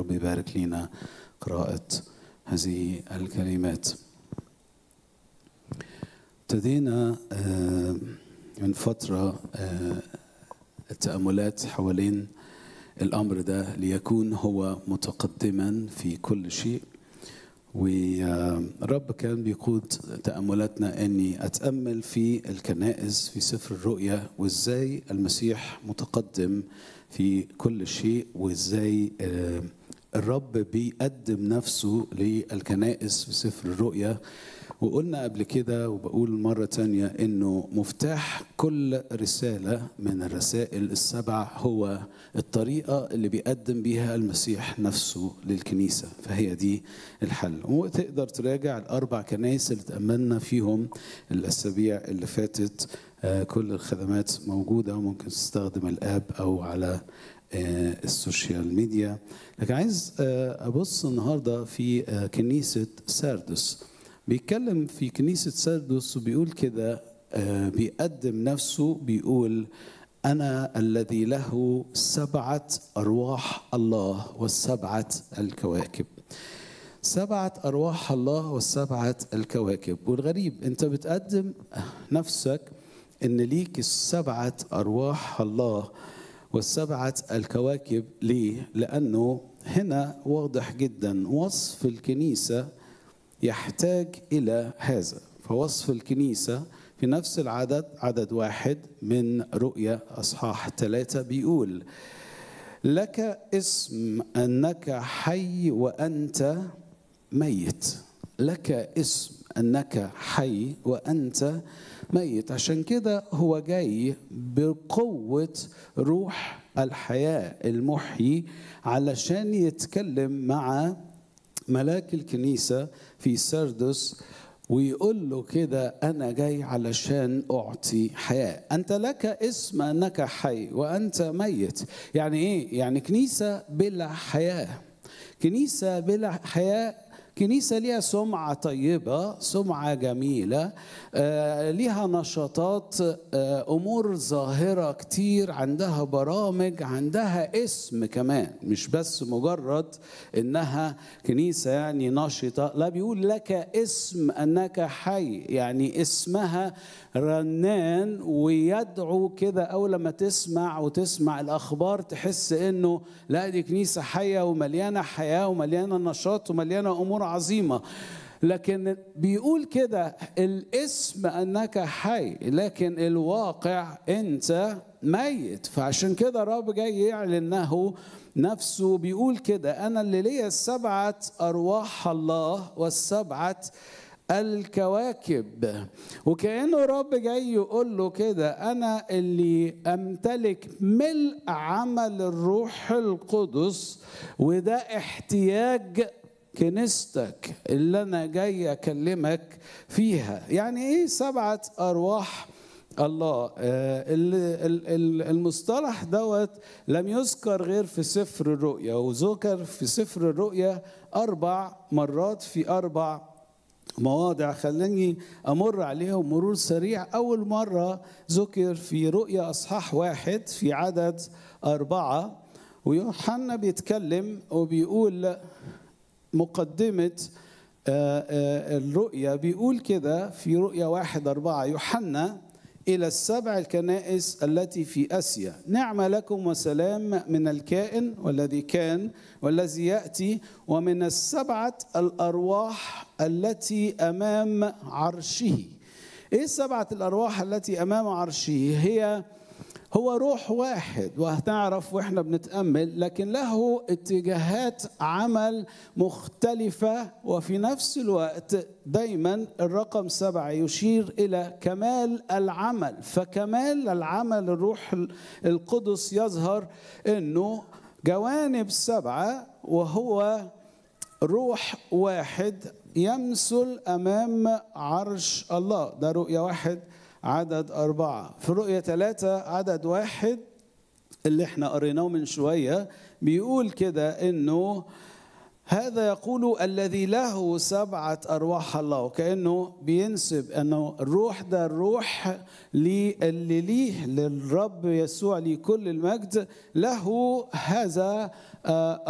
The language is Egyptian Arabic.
رب يبارك لنا قراءة هذه الكلمات ابتدينا من فترة التأملات حوالين الأمر ده ليكون هو متقدما في كل شيء والرب كان بيقود تأملاتنا أني أتأمل في الكنائس في سفر الرؤيا وإزاي المسيح متقدم في كل شيء وإزاي الرب بيقدم نفسه للكنائس في سفر الرؤيا وقلنا قبل كده وبقول مرة تانية إنه مفتاح كل رسالة من الرسائل السبع هو الطريقة اللي بيقدم بيها المسيح نفسه للكنيسة فهي دي الحل وتقدر تراجع الأربع كنائس اللي تأملنا فيهم الأسابيع اللي فاتت كل الخدمات موجودة وممكن تستخدم الآب أو على السوشيال ميديا لكن عايز أبص النهاردة في كنيسة ساردس بيتكلم في كنيسة سردس وبيقول كده بيقدم نفسه بيقول أنا الذي له سبعة أرواح الله والسبعة الكواكب سبعة أرواح الله والسبعة الكواكب والغريب أنت بتقدم نفسك إن ليك السبعة أرواح الله والسبعة الكواكب ليه؟ لأنه هنا واضح جدا وصف الكنيسة يحتاج إلى هذا فوصف الكنيسة في نفس العدد عدد واحد من رؤيا أصحاح ثلاثة بيقول لك اسم أنك حي وأنت ميت لك اسم أنك حي وأنت ميت عشان كده هو جاي بقوة روح الحياة المحيي علشان يتكلم مع ملاك الكنيسة في سردس ويقول له كده أنا جاي علشان أعطي حياة أنت لك اسم أنك حي وأنت ميت يعني إيه؟ يعني كنيسة بلا حياة كنيسة بلا حياة كنيسة ليها سمعة طيبة سمعة جميلة آه ليها نشاطات آه أمور ظاهرة كتير عندها برامج عندها اسم كمان مش بس مجرد إنها كنيسة يعني نشطة لا بيقول لك اسم أنك حي يعني اسمها رنان ويدعو كده أول لما تسمع وتسمع الأخبار تحس إنه لا دي كنيسة حية ومليانة حياة ومليانة نشاط ومليانة أمور عظيمة لكن بيقول كده الاسم انك حي لكن الواقع انت ميت فعشان كده الرب جاي يعلن انه نفسه بيقول كده انا اللي ليا السبعه ارواح الله والسبعه الكواكب وكانه الرب جاي يقول له كده انا اللي امتلك ملء عمل الروح القدس وده احتياج كنيستك اللي انا جاي اكلمك فيها يعني ايه سبعه ارواح الله المصطلح دوت لم يذكر غير في سفر الرؤيا وذكر في سفر الرؤيا اربع مرات في اربع مواضع خليني امر عليهم مرور سريع اول مره ذكر في رؤيا اصحاح واحد في عدد اربعه ويوحنا بيتكلم وبيقول مقدمة الرؤيا بيقول كده في رؤيا واحد أربعة يوحنا إلى السبع الكنائس التي في آسيا نعم لكم وسلام من الكائن والذي كان والذي يأتي ومن السبعة الأرواح التي أمام عرشه إيه السبعة الأرواح التي أمام عرشه هي هو روح واحد وهنعرف واحنا بنتامل لكن له اتجاهات عمل مختلفه وفي نفس الوقت دايما الرقم سبعه يشير الى كمال العمل فكمال العمل الروح القدس يظهر انه جوانب سبعه وهو روح واحد يمثل امام عرش الله ده رؤيه واحد عدد أربعة في رؤية ثلاثة عدد واحد اللي احنا قريناه من شوية بيقول كده انه هذا يقول الذي له سبعة أرواح الله وكأنه بينسب أنه الروح ده الروح اللي ليه للرب يسوع لكل المجد له هذا